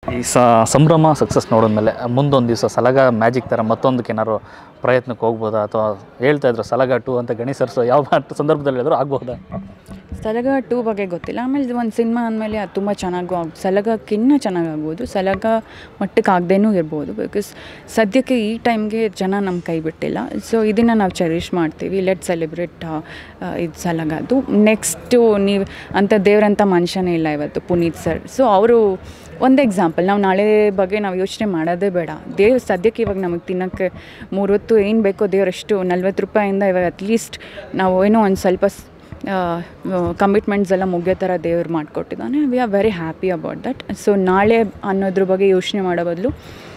ಈ ಸ ಸಂಭ್ರಮ ಸಕ್ಸಸ್ ನೋಡಿದ್ಮೇಲೆ ಮುಂದೊಂದು ದಿವಸ ಸಲಗ ಮ್ಯಾಜಿಕ್ ಥರ ಮತ್ತೊಂದಕ್ಕೆ ಏನಾದ್ರು ಪ್ರಯತ್ನಕ್ಕೆ ಹೋಗ್ಬೋದಾ ಅಥವಾ ಹೇಳ್ತಾ ಇದ್ರು ಸಲಗ ಟು ಅಂತ ಗಣೇಶ್ ಸರ್ಸ್ ಯಾವ ಸಂದರ್ಭದಲ್ಲಿ ಹೇಳಿದ್ರು ಆಗ್ಬೋದಾ ಸಲಗ ಟೂ ಬಗ್ಗೆ ಗೊತ್ತಿಲ್ಲ ಆಮೇಲೆ ಒಂದು ಸಿನಿಮಾ ಅಂದಮೇಲೆ ಅದು ತುಂಬ ಚೆನ್ನಾಗೂ ಆಗ್ ಸಲಗಕ್ಕಿನ್ನ ಚೆನ್ನಾಗಿ ಆಗ್ಬೋದು ಸಲಗ ಮಟ್ಟಕ್ಕೆ ಆಗದೇನೂ ಇರ್ಬೋದು ಬಿಕಾಸ್ ಸದ್ಯಕ್ಕೆ ಈ ಟೈಮ್ಗೆ ಜನ ನಮ್ಮ ಕೈ ಬಿಟ್ಟಿಲ್ಲ ಸೊ ಇದನ್ನು ನಾವು ಚೆರಿಷ್ ಮಾಡ್ತೀವಿ ಲೆಟ್ ಸೆಲೆಬ್ರೇಟ್ ಇದು ಸಲಗದು ನೆಕ್ಸ್ಟು ನೀವು ಅಂಥ ದೇವರಂಥ ಮನುಷ್ಯನೇ ಇಲ್ಲ ಇವತ್ತು ಪುನೀತ್ ಸರ್ ಸೊ ಅವರು ಒಂದು ಎಕ್ಸಾಂಪಲ್ ನಾವು ನಾಳೆ ಬಗ್ಗೆ ನಾವು ಯೋಚನೆ ಮಾಡೋದೇ ಬೇಡ ದೇವ್ರು ಸದ್ಯಕ್ಕೆ ಇವಾಗ ನಮಗೆ ತಿನ್ನೋಕ್ಕೆ ಮೂರು ಹೊತ್ತು ಏನು ಬೇಕೋ ದೇವರಷ್ಟು ನಲ್ವತ್ತು ರೂಪಾಯಿಂದ ಇವಾಗ ಅಟ್ಲೀಸ್ಟ್ ನಾವು ಏನೋ ಒಂದು ಸ್ವಲ್ಪ ಕಮಿಟ್ಮೆಂಟ್ಸ್ ಎಲ್ಲ ಮುಗಿಯೋ ಥರ ದೇವ್ರು ಮಾಡಿಕೊಟ್ಟಿದ್ದಾನೆ we are very happy about that so ನಾಳೆ ಅನ್ನೋದ್ರ ಬಗ್ಗೆ ಯೋಚನೆ ಮಾಡೋ ಬದಲು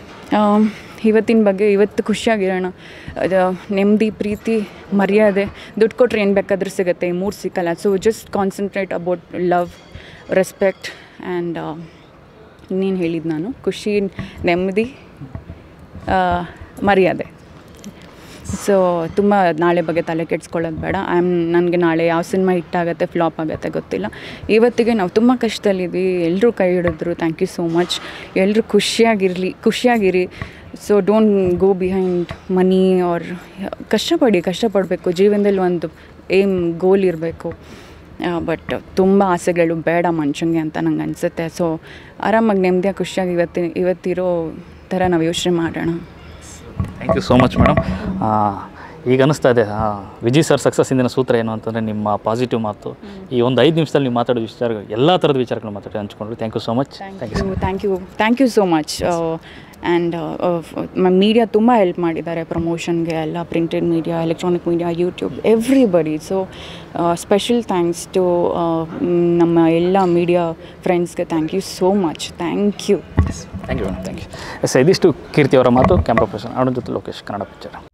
ಇವತ್ತಿನ ಬಗ್ಗೆ ಇವತ್ತು ಖುಷಿಯಾಗಿರೋಣ ಅದು ನೆಮ್ಮದಿ ಪ್ರೀತಿ ಮರ್ಯಾದೆ ದುಡ್ಡು ಕೊಟ್ಟರೆ ಏನು ಬೇಕಾದ್ರೂ ಸಿಗುತ್ತೆ ಈ ಮೂರು ಸಿಕ್ಕಲ್ಲ so just concentrate about love respect and ಇನ್ನೇನು ಹೇಳಿದ್ದು ನಾನು ಖುಷಿ ನೆಮ್ಮದಿ ಆ, ಮರ್ಯಾದೆ ಸೊ ತುಂಬ ನಾಳೆ ಬಗ್ಗೆ ತಲೆ ಕೆಡ್ಸ್ಕೊಳ್ಳೋದು ಬೇಡ ಐ ಆಮ್ ನನಗೆ ನಾಳೆ ಯಾವ ಸಿನಿಮಾ ಹಿಟ್ಟಾಗುತ್ತೆ ಫ್ಲಾಪ್ ಆಗುತ್ತೆ ಗೊತ್ತಿಲ್ಲ ಇವತ್ತಿಗೆ ನಾವು ತುಂಬ ಕಷ್ಟದಲ್ಲಿದ್ವಿ ಎಲ್ಲರೂ ಕೈ ಹಿಡಿದ್ರು ಥ್ಯಾಂಕ್ ಯು ಸೋ ಮಚ್ ಎಲ್ಲರೂ ಖುಷಿಯಾಗಿರಲಿ ಖುಷಿಯಾಗಿರಿ so don't go behind money or ಕಷ್ಟಪಡಿ ಕಷ್ಟಪಡಬೇಕು ಜೀವನದಲ್ಲಿ ಒಂದು ಏಮ್ ಗೋಲ್ ಇರಬೇಕು ಬಟ್ ತುಂಬ ಆಸೆಗಳು ಬೇಡ ಮನುಷ್ಯಂಗೆ ಅಂತ ನಂಗೆ ಅನಿಸುತ್ತೆ ಸೊ ಆರಾಮಾಗಿ ನೆಮ್ಮದಿಯಾಗಿ ಖುಷಿಯಾಗಿ ಇವತ್ತಿನ ಇವತ್ತಿರೋ ಥರ ನಾವು ಯೋಚನೆ ಮಾಡೋಣ thank you so much madam ಈಗ ಅನಿಸ್ತಾ ಇದೆ ಆ, ವಿಜಯ್ ಸರ್ ಸಕ್ಸಸ್ ಇಂದಿನ ಸೂತ್ರ ಏನು ಅಂತಂದರೆ ನಿಮ್ಮ ಪಾಸಿಟಿವ್ ಮಾತು ಈ ಒಂದು ಐದು ನಿಮಿಷದಲ್ಲಿ ನೀವು ಮಾತಾಡೋ ವಿಚಾರ ಎಲ್ಲ ಥರದ ವಿಚಾರಗಳು ಮಾತಾಡಿ ಹಂಚ್ಕೊಂಡ್ರಿ thank you so much thank you thank you thank you so much and media ತುಂಬ ಹೆಲ್ಪ್ ಮಾಡಿದ್ದಾರೆ ಪ್ರಮೋಷನ್ಗೆ ಎಲ್ಲ printed media electronic media YouTube everybody so special thanks to ನಮ್ಮ ಎಲ್ಲ ಮೀಡಿಯಾ ಫ್ರೆಂಡ್ಸ್ಗೆ thank you so much thank you thank you thank you yes ಇದಿಷ್ಟು ಕೀರ್ತಿ ಅವರ ಮಾತು ಕ್ಯಾಮ್ರಾ ಪರ್ಸನ್ ಅವನ ಜೊತೆ ಲೋಕೇಶ್ ಕನ್ನಡ ಪಿಕ್ಚರ್